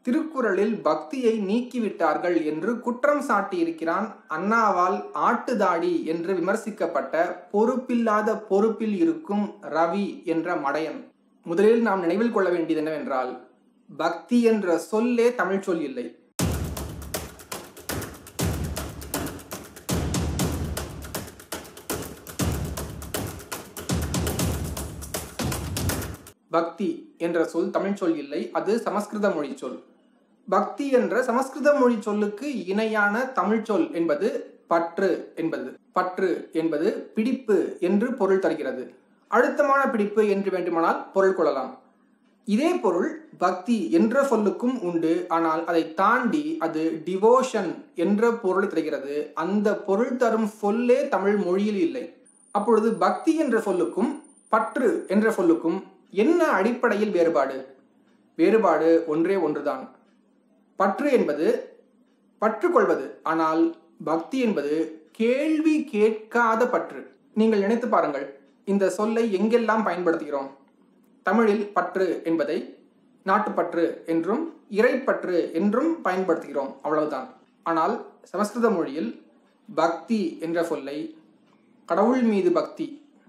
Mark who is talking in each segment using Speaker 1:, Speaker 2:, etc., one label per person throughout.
Speaker 1: திருக்குறளில் பக்தியை நீக்கிவிட்டார்கள் என்று குற்றம் சாட்டியிருக்கிறான் அண்ணாவால் ஆட்டுதாடி என்று விமர்சிக்கப்பட்ட பொறுப்பில்லாத பொறுப்பில் இருக்கும் ரவி என்ற மடையன் முதலில் நாம் நினைவில் கொள்ள வேண்டியது என்னவென்றால் பக்தி என்ற சொல்லே தமிழ் சொல் இல்லை பக்தி என்ற சொல் தமிழ் சொல் இல்லை அது சமஸ்கிருத மொழி சொல் பக்தி என்ற சமஸ்கிருத மொழி சொல்லுக்கு இணையான தமிழ் சொல் என்பது பற்று என்பது பற்று என்பது பிடிப்பு என்று பொருள் தருகிறது அழுத்தமான பிடிப்பு என்று வேண்டுமானால் பொருள் கொள்ளலாம் இதே பொருள் பக்தி என்ற சொல்லுக்கும் உண்டு ஆனால் அதை தாண்டி அது டிவோஷன் என்ற பொருளை தருகிறது அந்த பொருள் தரும் சொல்லே தமிழ் மொழியில் இல்லை அப்பொழுது பக்தி என்ற சொல்லுக்கும் பற்று என்ற சொல்லுக்கும் என்ன அடிப்படையில் வேறுபாடு வேறுபாடு ஒன்றே ஒன்றுதான் பற்று என்பது பற்று கொள்வது ஆனால் பக்தி என்பது கேள்வி கேட்காத பற்று நீங்கள் நினைத்து பாருங்கள் இந்த சொல்லை எங்கெல்லாம் பயன்படுத்துகிறோம் தமிழில் பற்று என்பதை நாட்டுப்பற்று என்றும் இறைப்பற்று என்றும் பயன்படுத்துகிறோம் அவ்வளவுதான் ஆனால் சமஸ்கிருத மொழியில் பக்தி என்ற சொல்லை கடவுள் மீது பக்தி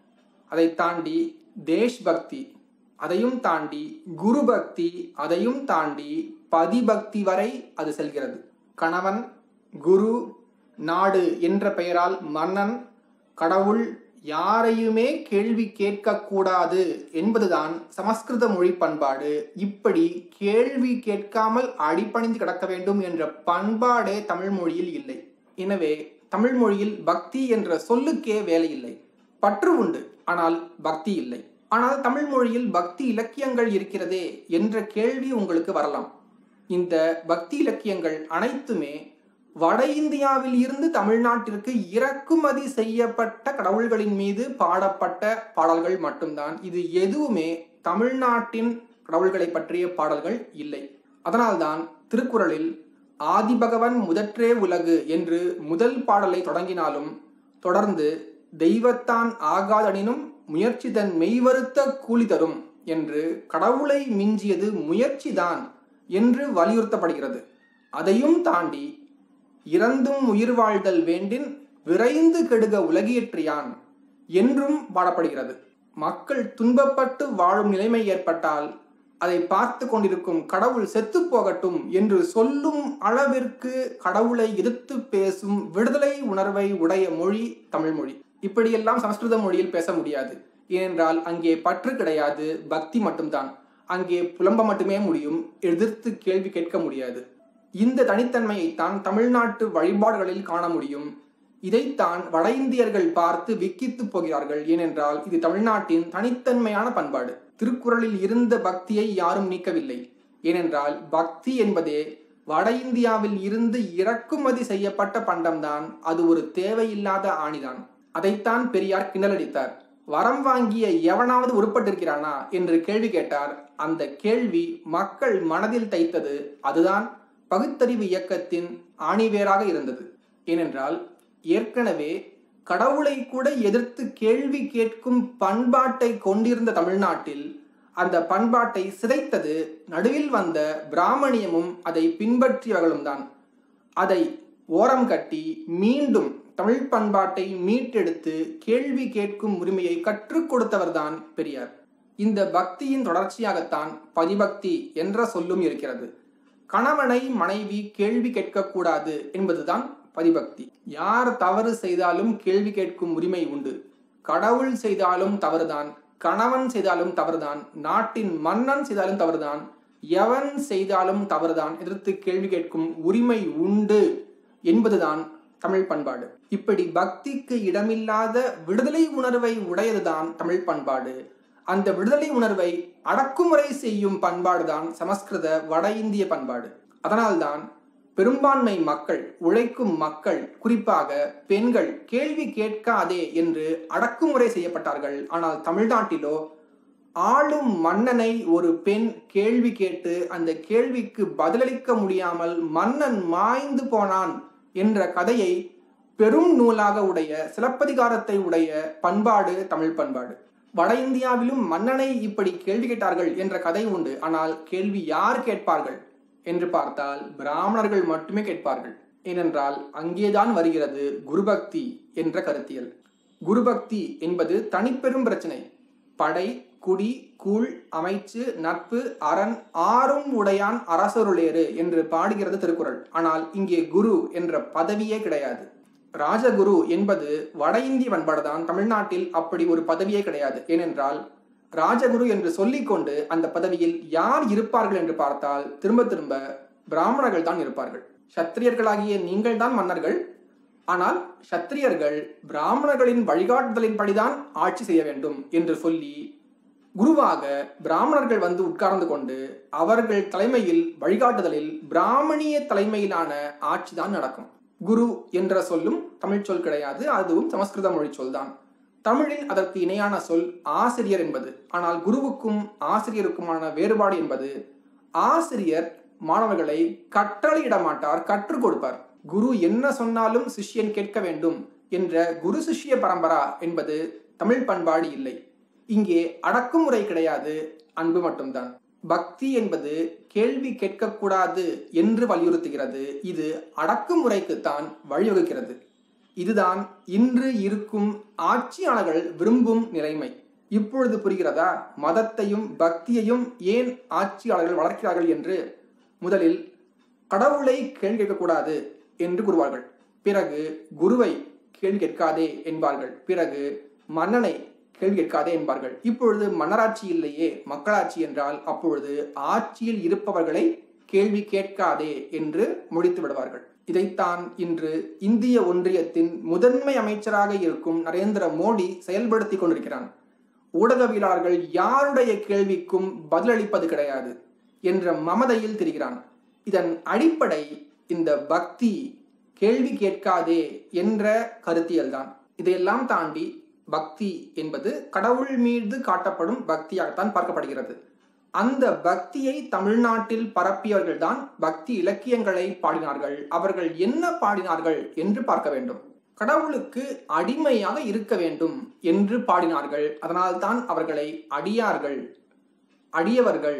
Speaker 1: அதை தாண்டி தேஷ் பக்தி அதையும் தாண்டி குரு பக்தி அதையும் தாண்டி பதிபக்தி வரை அது செல்கிறது கணவன் குரு நாடு என்ற பெயரால் மன்னன் கடவுள் யாரையுமே கேள்வி கேட்கக்கூடாது என்பதுதான் சமஸ்கிருத மொழி பண்பாடு இப்படி கேள்வி கேட்காமல் அடிப்பணிந்து கிடக்க வேண்டும் என்ற பண்பாடே தமிழ் மொழியில் இல்லை எனவே தமிழ் மொழியில் பக்தி என்ற சொல்லுக்கே வேலை இல்லை பற்று உண்டு ஆனால் பக்தி இல்லை ஆனால் தமிழ் மொழியில் பக்தி இலக்கியங்கள் இருக்கிறதே என்ற கேள்வி உங்களுக்கு வரலாம் இந்த பக்தி இலக்கியங்கள் அனைத்துமே வட இந்தியாவில் இருந்து தமிழ்நாட்டிற்கு இறக்குமதி செய்யப்பட்ட கடவுள்களின் மீது பாடப்பட்ட பாடல்கள் மட்டும்தான் இது எதுவுமே தமிழ்நாட்டின் கடவுள்களை பற்றிய பாடல்கள் இல்லை அதனால்தான் திருக்குறளில் ஆதிபகவன் முதற்றே உலகு என்று முதல் பாடலை தொடங்கினாலும் தொடர்ந்து தெய்வத்தான் ஆகாதனினும் முயற்சி தன் மெய்வருத்த கூலி தரும் என்று கடவுளை மிஞ்சியது முயற்சிதான் என்று வலியுறுத்தப்படுகிறது அதையும் தாண்டி இறந்தும் உயிர் வாழ்தல் வேண்டின் விரைந்து கெடுக உலகியற்றியான் என்றும் பாடப்படுகிறது மக்கள் துன்பப்பட்டு வாழும் நிலைமை ஏற்பட்டால் அதை பார்த்து கொண்டிருக்கும் கடவுள் செத்து போகட்டும் என்று சொல்லும் அளவிற்கு கடவுளை எதிர்த்து பேசும் விடுதலை உணர்வை உடைய மொழி தமிழ் மொழி இப்படியெல்லாம் சமஸ்கிருத மொழியில் பேச முடியாது ஏனென்றால் அங்கே பற்று கிடையாது பக்தி மட்டும்தான் அங்கே புலம்ப மட்டுமே முடியும் எதிர்த்து கேள்வி கேட்க முடியாது இந்த தனித்தன்மையைத்தான் தமிழ்நாட்டு வழிபாடுகளில் காண முடியும் இதைத்தான் வட இந்தியர்கள் பார்த்து விக்கித்து போகிறார்கள் ஏனென்றால் இது தமிழ்நாட்டின் தனித்தன்மையான பண்பாடு திருக்குறளில் இருந்த பக்தியை யாரும் நீக்கவில்லை ஏனென்றால் பக்தி என்பதே வட இந்தியாவில் இருந்து இறக்குமதி செய்யப்பட்ட பண்டம்தான் அது ஒரு தேவையில்லாத ஆணிதான் அதைத்தான் பெரியார் கிண்டலடித்தார் வரம் வாங்கிய எவனாவது உருப்பட்டிருக்கிறானா என்று கேள்வி கேட்டார் அந்த கேள்வி மக்கள் மனதில் தைத்தது அதுதான் பகுத்தறிவு இயக்கத்தின் ஆணிவேராக இருந்தது ஏனென்றால் ஏற்கனவே கடவுளை கூட எதிர்த்து கேள்வி கேட்கும் பண்பாட்டை கொண்டிருந்த தமிழ்நாட்டில் அந்த பண்பாட்டை சிதைத்தது நடுவில் வந்த பிராமணியமும் அதை பின்பற்றியவர்களும் தான் அதை ஓரம் கட்டி மீண்டும் தமிழ் பண்பாட்டை மீட்டெடுத்து கேள்வி கேட்கும் உரிமையை கற்றுக் கொடுத்தவர்தான் பெரியார் இந்த பக்தியின் தொடர்ச்சியாகத்தான் பதிபக்தி என்ற சொல்லும் இருக்கிறது கணவனை மனைவி கேள்வி கேட்கக்கூடாது என்பதுதான் பதிபக்தி யார் தவறு செய்தாலும் கேள்வி கேட்கும் உரிமை உண்டு கடவுள் செய்தாலும் தவறுதான் கணவன் செய்தாலும் தவறுதான் நாட்டின் மன்னன் செய்தாலும் தவறுதான் எவன் செய்தாலும் தவறுதான் எதிர்த்து கேள்வி கேட்கும் உரிமை உண்டு என்பதுதான் தமிழ் பண்பாடு இப்படி பக்திக்கு இடமில்லாத விடுதலை உணர்வை உடையதுதான் தமிழ் பண்பாடு அந்த விடுதலை உணர்வை அடக்குமுறை செய்யும் பண்பாடுதான் சமஸ்கிருத வட இந்திய பண்பாடு அதனால்தான் பெரும்பான்மை மக்கள் உழைக்கும் மக்கள் குறிப்பாக பெண்கள் கேள்வி கேட்காதே என்று அடக்குமுறை செய்யப்பட்டார்கள் ஆனால் தமிழ்நாட்டிலோ ஆளும் மன்னனை ஒரு பெண் கேள்வி கேட்டு அந்த கேள்விக்கு பதிலளிக்க முடியாமல் மன்னன் மாய்ந்து போனான் என்ற கதையை பெரும் நூலாக உடைய சிலப்பதிகாரத்தை உடைய பண்பாடு தமிழ் பண்பாடு வட இந்தியாவிலும் மன்னனை இப்படி கேள்வி கேட்டார்கள் என்ற கதை உண்டு ஆனால் கேள்வி யார் கேட்பார்கள் என்று பார்த்தால் பிராமணர்கள் மட்டுமே கேட்பார்கள் ஏனென்றால் அங்கேதான் வருகிறது குருபக்தி என்ற கருத்தியல் குருபக்தி என்பது தனிப்பெரும் பிரச்சனை படை குடி கூழ் அமைச்சு நட்பு அரண் ஆறும் உடையான் அரசருளேறு என்று பாடுகிறது திருக்குறள் ஆனால் இங்கே குரு என்ற பதவியே கிடையாது ராஜகுரு என்பது வட இந்திய பண்பாடுதான் தமிழ்நாட்டில் அப்படி ஒரு பதவியே கிடையாது ஏனென்றால் ராஜகுரு என்று சொல்லிக்கொண்டு அந்த பதவியில் யார் இருப்பார்கள் என்று பார்த்தால் திரும்ப திரும்ப பிராமணர்கள் தான் இருப்பார்கள் சத்திரியர்களாகிய நீங்கள் தான் மன்னர்கள் ஆனால் சத்திரியர்கள் பிராமணர்களின் வழிகாட்டுதலின்படிதான் ஆட்சி செய்ய வேண்டும் என்று சொல்லி குருவாக பிராமணர்கள் வந்து உட்கார்ந்து கொண்டு அவர்கள் தலைமையில் வழிகாட்டுதலில் பிராமணிய தலைமையிலான ஆட்சி தான் நடக்கும் குரு என்ற சொல்லும் தமிழ் சொல் கிடையாது அதுவும் சமஸ்கிருத மொழி சொல் தான் தமிழில் அதற்கு இணையான சொல் ஆசிரியர் என்பது ஆனால் குருவுக்கும் ஆசிரியருக்குமான வேறுபாடு என்பது ஆசிரியர் மாணவர்களை கட்டளையிட மாட்டார் கற்றுக் கொடுப்பார் குரு என்ன சொன்னாலும் சிஷ்யன் கேட்க வேண்டும் என்ற குரு சிஷ்ய பரம்பரா என்பது தமிழ் பண்பாடு இல்லை இங்கே அடக்குமுறை கிடையாது அன்பு மட்டும்தான் பக்தி என்பது கேள்வி கேட்கக்கூடாது என்று வலியுறுத்துகிறது இது அடக்குமுறைக்குத்தான் வழிவகுக்கிறது இதுதான் இன்று இருக்கும் ஆட்சியாளர்கள் விரும்பும் நிலைமை இப்பொழுது புரிகிறதா மதத்தையும் பக்தியையும் ஏன் ஆட்சியாளர்கள் வளர்க்கிறார்கள் என்று முதலில் கடவுளை கேள்வி கேட்கக்கூடாது என்று கூறுவார்கள் பிறகு குருவை கேள்வி கேட்காதே என்பார்கள் பிறகு மன்னனை கேள்வி கேட்காதே என்பார்கள் இப்பொழுது மன்னராட்சி இல்லையே மக்களாட்சி என்றால் அப்பொழுது ஆட்சியில் இருப்பவர்களை கேள்வி கேட்காதே என்று முடித்து விடுவார்கள் இதைத்தான் இன்று இந்திய ஒன்றியத்தின் முதன்மை அமைச்சராக இருக்கும் நரேந்திர மோடி செயல்படுத்தி கொண்டிருக்கிறான் ஊடகவியலாளர்கள் யாருடைய கேள்விக்கும் பதிலளிப்பது கிடையாது என்ற மமதையில் திரிகிறான் இதன் அடிப்படை இந்த பக்தி கேள்வி கேட்காதே என்ற கருத்தியல் தான் இதையெல்லாம் தாண்டி பக்தி என்பது கடவுள் மீது காட்டப்படும் பக்தியாகத்தான் பார்க்கப்படுகிறது அந்த பக்தியை தமிழ்நாட்டில் பரப்பியவர்கள் தான் பக்தி இலக்கியங்களை பாடினார்கள் அவர்கள் என்ன பாடினார்கள் என்று பார்க்க வேண்டும் கடவுளுக்கு அடிமையாக இருக்க வேண்டும் என்று பாடினார்கள் அதனால்தான் அவர்களை அடியார்கள் அடியவர்கள்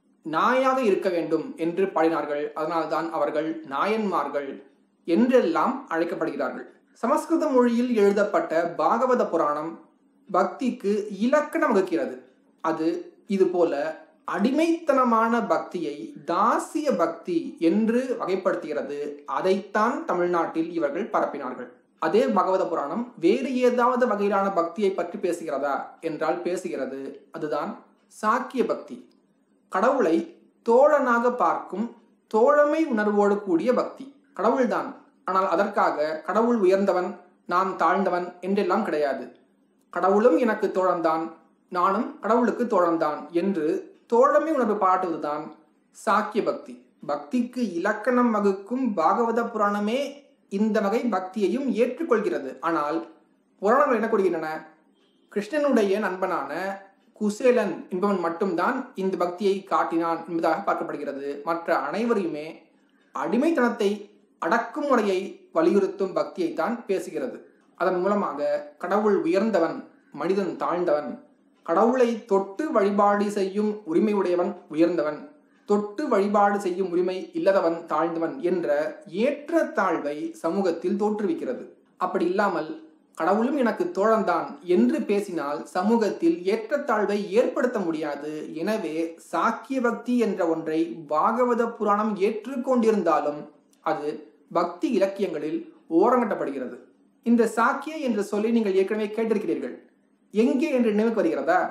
Speaker 1: நாயாக இருக்க வேண்டும் என்று பாடினார்கள் அதனால்தான் அவர்கள் நாயன்மார்கள் என்றெல்லாம் அழைக்கப்படுகிறார்கள் சமஸ்கிருத மொழியில் எழுதப்பட்ட பாகவத புராணம் பக்திக்கு இலக்கணம் வகுக்கிறது அது இது போல அடிமைத்தனமான பக்தியை தாசிய பக்தி என்று வகைப்படுத்துகிறது அதைத்தான் தமிழ்நாட்டில் இவர்கள் பரப்பினார்கள் அதே பகவத புராணம் வேறு ஏதாவது வகையிலான பக்தியை பற்றி பேசுகிறதா என்றால் பேசுகிறது அதுதான் சாக்கிய பக்தி கடவுளை தோழனாக பார்க்கும் தோழமை உணர்வோடு கூடிய பக்தி கடவுள்தான் ஆனால் அதற்காக கடவுள் உயர்ந்தவன் நான் தாழ்ந்தவன் என்றெல்லாம் கிடையாது கடவுளும் எனக்கு தோழன்தான் நானும் கடவுளுக்கு தோழன்தான் என்று தோழமை உணர்வு பாட்டுவதுதான் சாக்கிய பக்தி பக்திக்கு இலக்கணம் வகுக்கும் பாகவத புராணமே இந்த வகை பக்தியையும் ஏற்றுக்கொள்கிறது ஆனால் புராணங்கள் என்ன கூறுகின்றன கிருஷ்ணனுடைய நண்பனான குசேலன் என்பவன் மட்டும்தான் இந்த பக்தியை காட்டினான் என்பதாக பார்க்கப்படுகிறது மற்ற அனைவரையுமே அடிமைத்தனத்தை அடக்குமுறையை வலியுறுத்தும் பக்தியைத்தான் பேசுகிறது அதன் மூலமாக கடவுள் உயர்ந்தவன் மனிதன் தாழ்ந்தவன் கடவுளை தொட்டு வழிபாடு செய்யும் உரிமை உடையவன் உயர்ந்தவன் தொட்டு வழிபாடு செய்யும் உரிமை இல்லாதவன் தாழ்ந்தவன் என்ற ஏற்றத்தாழ்வை சமூகத்தில் தோற்றுவிக்கிறது அப்படி இல்லாமல் கடவுளும் எனக்கு தோழன்தான் என்று பேசினால் சமூகத்தில் ஏற்றத்தாழ்வை ஏற்படுத்த முடியாது எனவே சாக்கிய பக்தி என்ற ஒன்றை பாகவத புராணம் ஏற்றுக்கொண்டிருந்தாலும் அது பக்தி இலக்கியங்களில் ஓரங்கட்டப்படுகிறது இந்த சாக்கிய என்ற சொல்லி நீங்கள் ஏற்கனவே கேட்டிருக்கிறீர்கள் எங்கே என்று நினைவுக்கு வருகிறதா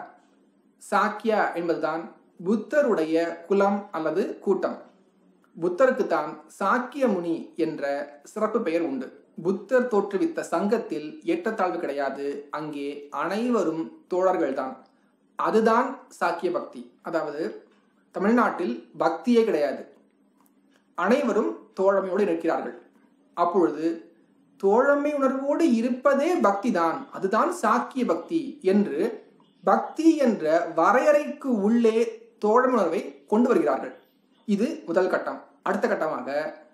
Speaker 1: சாக்கியா என்பதுதான் புத்தருடைய குலம் அல்லது கூட்டம் புத்தருக்கு தான் சாக்கிய முனி என்ற சிறப்பு பெயர் உண்டு புத்தர் தோற்றுவித்த சங்கத்தில் ஏற்றத்தாழ்வு கிடையாது அங்கே அனைவரும் தோழர்கள்தான் அதுதான் சாக்கிய பக்தி அதாவது தமிழ்நாட்டில் பக்தியே கிடையாது அனைவரும் தோழமையோடு இருக்கிறார்கள் அப்பொழுது தோழமை உணர்வோடு இருப்பதே பக்தி தான் அதுதான் சாக்கிய பக்தி என்று பக்தி என்ற வரையறைக்கு உள்ளே தோழமை உணர்வை கொண்டு வருகிறார்கள் இது முதல் கட்டம் அடுத்த கட்டமாக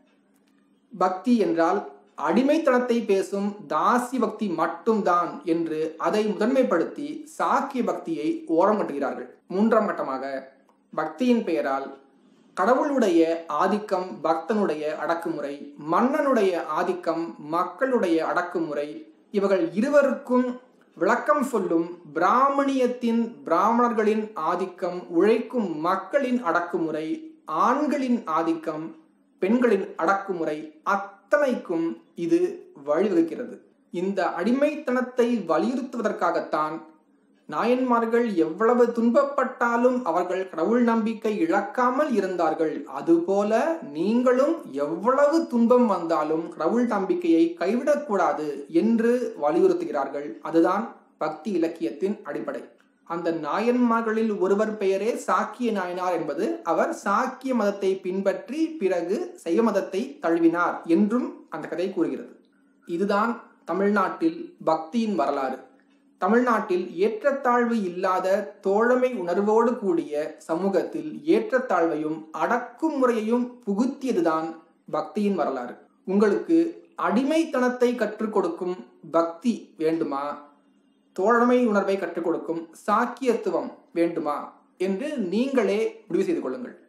Speaker 1: பக்தி என்றால் அடிமைத்தனத்தை பேசும் தாசி பக்தி மட்டும்தான் என்று அதை முதன்மைப்படுத்தி சாக்கிய பக்தியை ஓரம் கட்டுகிறார்கள் மூன்றாம் கட்டமாக பக்தியின் பெயரால் கடவுளுடைய ஆதிக்கம் பக்தனுடைய அடக்குமுறை மன்னனுடைய ஆதிக்கம் மக்களுடைய அடக்குமுறை இவர்கள் இருவருக்கும் விளக்கம் சொல்லும் பிராமணியத்தின் பிராமணர்களின் ஆதிக்கம் உழைக்கும் மக்களின் அடக்குமுறை ஆண்களின் ஆதிக்கம் பெண்களின் அடக்குமுறை அத்தனைக்கும் இது வழிவகுக்கிறது இந்த அடிமைத்தனத்தை வலியுறுத்துவதற்காகத்தான் நாயன்மார்கள் எவ்வளவு துன்பப்பட்டாலும் அவர்கள் கடவுள் நம்பிக்கை இழக்காமல் இருந்தார்கள் அதுபோல நீங்களும் எவ்வளவு துன்பம் வந்தாலும் கடவுள் நம்பிக்கையை கைவிடக்கூடாது என்று வலியுறுத்துகிறார்கள் அதுதான் பக்தி இலக்கியத்தின் அடிப்படை அந்த நாயன்மார்களில் ஒருவர் பெயரே சாக்கிய நாயனார் என்பது அவர் சாக்கிய மதத்தை பின்பற்றி பிறகு சைவ மதத்தை தழுவினார் என்றும் அந்த கதை கூறுகிறது இதுதான் தமிழ்நாட்டில் பக்தியின் வரலாறு தமிழ்நாட்டில் ஏற்றத்தாழ்வு இல்லாத தோழமை உணர்வோடு கூடிய சமூகத்தில் ஏற்றத்தாழ்வையும் அடக்குமுறையையும் புகுத்தியதுதான் பக்தியின் வரலாறு உங்களுக்கு அடிமைத்தனத்தை கற்றுக் கொடுக்கும் பக்தி வேண்டுமா தோழமை உணர்வை கற்றுக் கொடுக்கும் சாக்கியத்துவம் வேண்டுமா என்று நீங்களே முடிவு செய்து கொள்ளுங்கள்